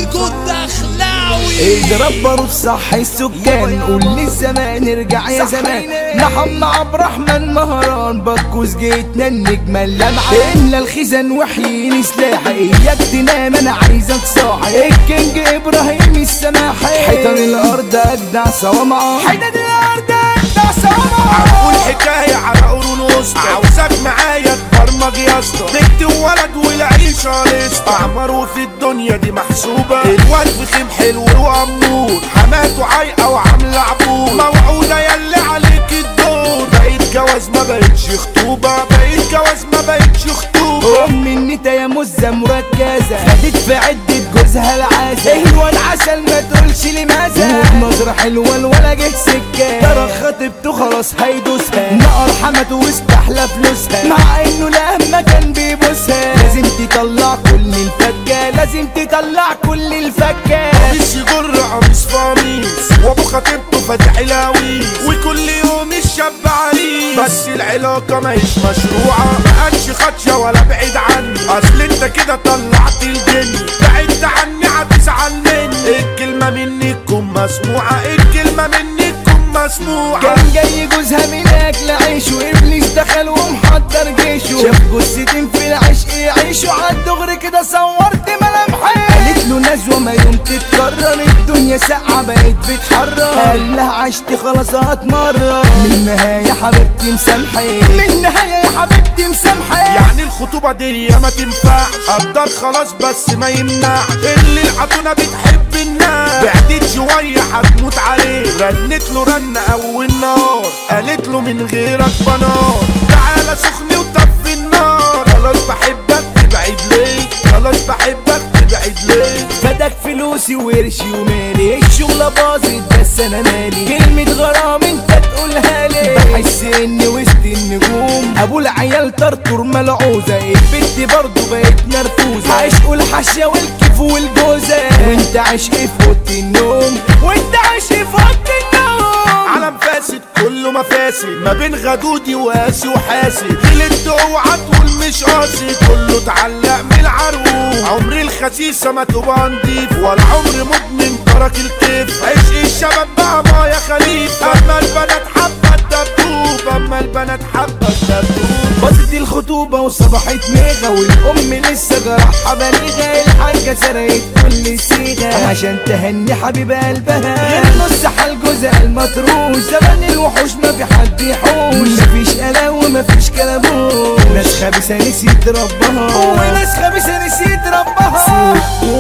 فيكو الدخلاوي اضرب بارود صح السكان قول للزمان ارجع يا زمان محمد عبد الرحمن مهران بكوز جيتنا النجمة اللمعة املى الخزن وحييني سلاحي اياك تنام انا عايزك صاحي الكينج ابراهيم السماحي حيطان الارض اجدع صوامعة حيطان الارض اجدع صوامعة هقول حكاية على قرون وسطى عاوزك معايا تبرمج يا اسطى بنت وولد والعيشة لسه أعمار وفي الدنيا دي محسوبة الواد بخيم حلو وأمور حماته عايقة وعاملة عبور موعودة ياللي عليك الدور بقيت جواز ما بقتش خطوبة بقيت جواز ما بقتش خطوبة ام النتا يا مزة مركزة خدت في عدة جوزها العازة ايوه العسل ما تقولش لماذا وبنظرة حلوة الولا جه سكة ترى خطيبته خلاص هيدوسها نقر حمته واستحلى فلوسها مع انه لما كان بيبوسها لازم تطلع كل الفكة لازم تطلع كل الفكة قميص يجر قميص في قميص وابو خطيبته فاتح لاويس وكل يوم الشاب عريس بس العلاقه ما هيش مشروعه ما قالش خدشه ولا بعيد عني اصل انت كده طلعت الجن بعدت عني هتزعل مني الكلمه مني تكون مسموعه الكلمه مني تكون مسموعه كان جاي جوزها من اكل عيش وابليس دخل ومحضر جيشه شاف جثتين في العشق يعيشوا عالدغري كده صورت ملامحي قالت له نزوه ما يوم تتكرر الدنيا ساقعه بقت بتحرر قال لها عشت خلاص هتمرر منها يا حبيبتي مسامحي منها يا حبيبتي مسامحي يعني الخطوبة دي ما تنفعش قدر خلاص بس ما يمنعش اللي العطونة بتحب الناس بعدت شوية هتموت عليه رنت له رن أول نار قالت له من غيرك بنار تعالى سخني وطفي النار خلاص بحبك تبعد ليه خلاص بحبك تبعد ليه فدك فلوسي وقرشي ومالي الشغلة باظت بس انا مالي كلمة غرام انت تقولها لي بحس اني وسط النجوم ابو العيال طرطور ملعوزة البت برضه بقت نرفوزة عشق الحشة والكيف والجوزة وانت عشق في اوضة النوم وانت عشق في اوضة النوم عالم فاسد كله مفاسد ما بين غدودي وقاسي وحاسد غلطت اوعى تقول مش قاسي كله اتعلق من العروق عمري الخسيسة ما تبقى نضيف ولا عمري مدمن ترك الكيف عشق الشباب بقى ما يا خليفة اما البنات حبة الدبدوب اما البنات حبة الدبدوب باظت الخطوبة وصبحت ميغة والأم لسه جرحها بليغة الحاجة سرقت كل صيغة عشان تهني حبيب قلبها غير نص حال جوزها المطروش زمان الوحوش ما في حد يحوش مفيش قلق ومفيش كلاموش ناس خبيثة نسيت ربها وناس خبيثة نسيت ربها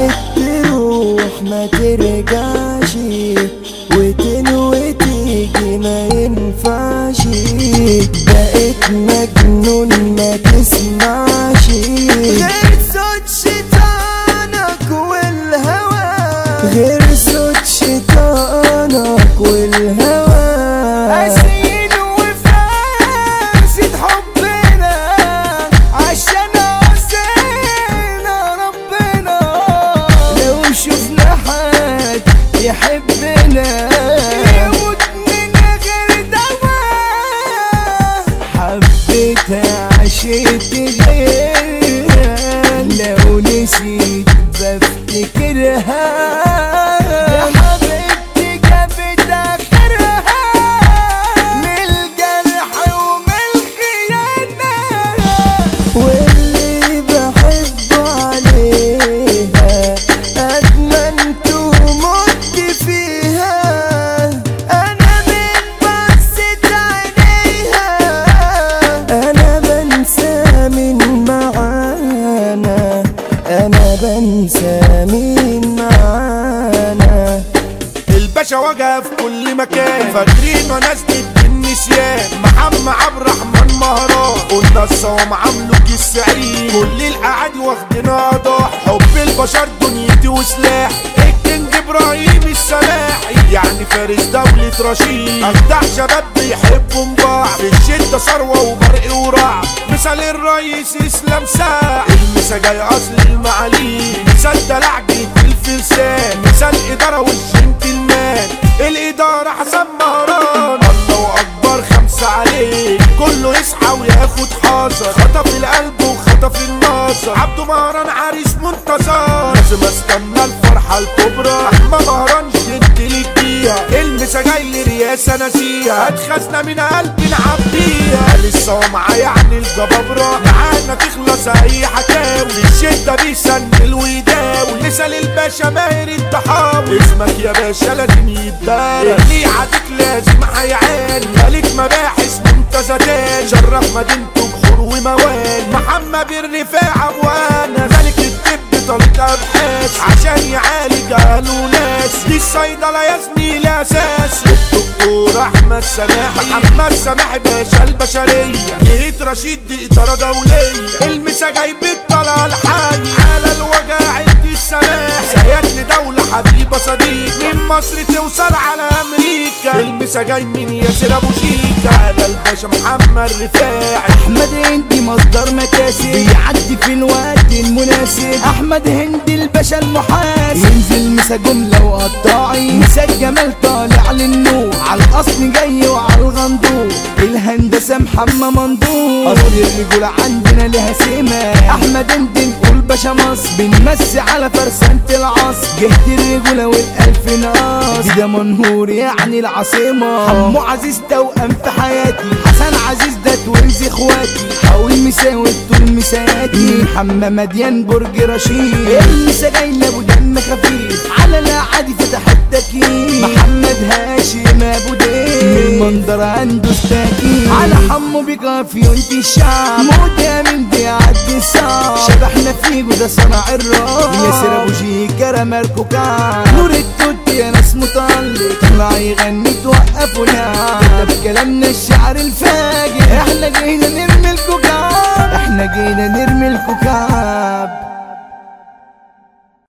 تروح ما ترجعش وتنوي تيجي ما ينفعش بقيت مجنون ما تسمعش غير صوت شيطانك والهوى غير صوت شيطانك والهوى قاسيين وفاسد حبنا عشان عصينا ربنا لو شفنا حد يحبنا يموت من غير دواء حبيتها عشت غيرها لو نسيت بفتكرها يا حبيبتي جابت اخرها من الجرح ومن الخيانه واللي بحبه عليها أدمنت ومت فيها أنا من بصة عينيها أنا بنسى من معانا أنا بنسى من معانا الباشا وجه في كل مكان فاكرين وناس ضد النسيان محمد عبد الرحمن مهران قلنا الصوام عامله كيس سعيد كل الاعادي واخدينها ضاح حب البشر دنيتي وسلاح الكينج ابراهيم السلاحي يعني فارس دولة رشيد اجدع شباب بيحبوا بعض في الشدة ثروة وبرق ورعب مثال الرئيس اسلام ساعة المسا جاي اصل المعاليم مثال دلع جيت الفرسان مثال ادارة والجنتلمان الادارة حسن مهران الله اكبر خمسة عليه كله يصحى وياخد حذر خطف القلب وخطف النظر عبده مهران عريس منتظر لازم استنى الفرحة كاس اناسيها هتخزنا من قلبي نعبيها لسه هو معايا عن الجبابرة معانا تخلص اي حكاوي الشدة بيسندل ويداوي مثال الباشا ماهر الطحاوي اسمك يا باشا لازم يتدارس اللي عادك لازم هيعاني ملك مباحث منتزهات شرف مدينته بحور وموال محمد الرفاع ابوانا ملك الطب طريق ابحاث عشان يعالج اهل وناس دي الصيدلة يا زميلي اساس الدكتور احمد سماح محمد سماح باشا البشرية جيت رشيد دي اطارة دولية المسا جايب الطلعة الحي على الوجع دي السماح سياد لدولة حبيبة صديق من مصر توصل على امريكا المسا جاي من ياسر ابو شيكا على الباشا محمد رفاعي احمد هندي مصدر مكاسب بيعدي في الوقت المناسب احمد هندي الباشا المحاسب ينزل مسا جمله وقطاعي مسا الجمال طالع للنور على الاصل جاي وعلى الغندور الهندسه محمى مندور اصل الرجوله عندنا لها سمه احمد هندي نقول باشا مصر بنمسي على فرسانة العصر جهد الرجوله والالف ناس ده منهور يعني العاصمه حمو عزيز توأم في حياتي حسن عزيز ده توينز اخواتي حاول مساوي طول مساياتي محمد مديان برج رشيد المسا جاي لابو دم خفيف على لا عادي فتح التكييف محمد هاشم ابو ديف من منظر عنده استاكين على حمو بكافي وانت الشعب موت يا من بيعدي الصعب شبحنا فيه وده صنع الراب ياسر ابو شيكا رمى الكوكان نور التوت يا ناس مطلق طلع يغني توقفوا لا ده بكلامنا الشعر الفاجر احنا جينا نرمي الكوكان احنا جينا نرمي الكوكان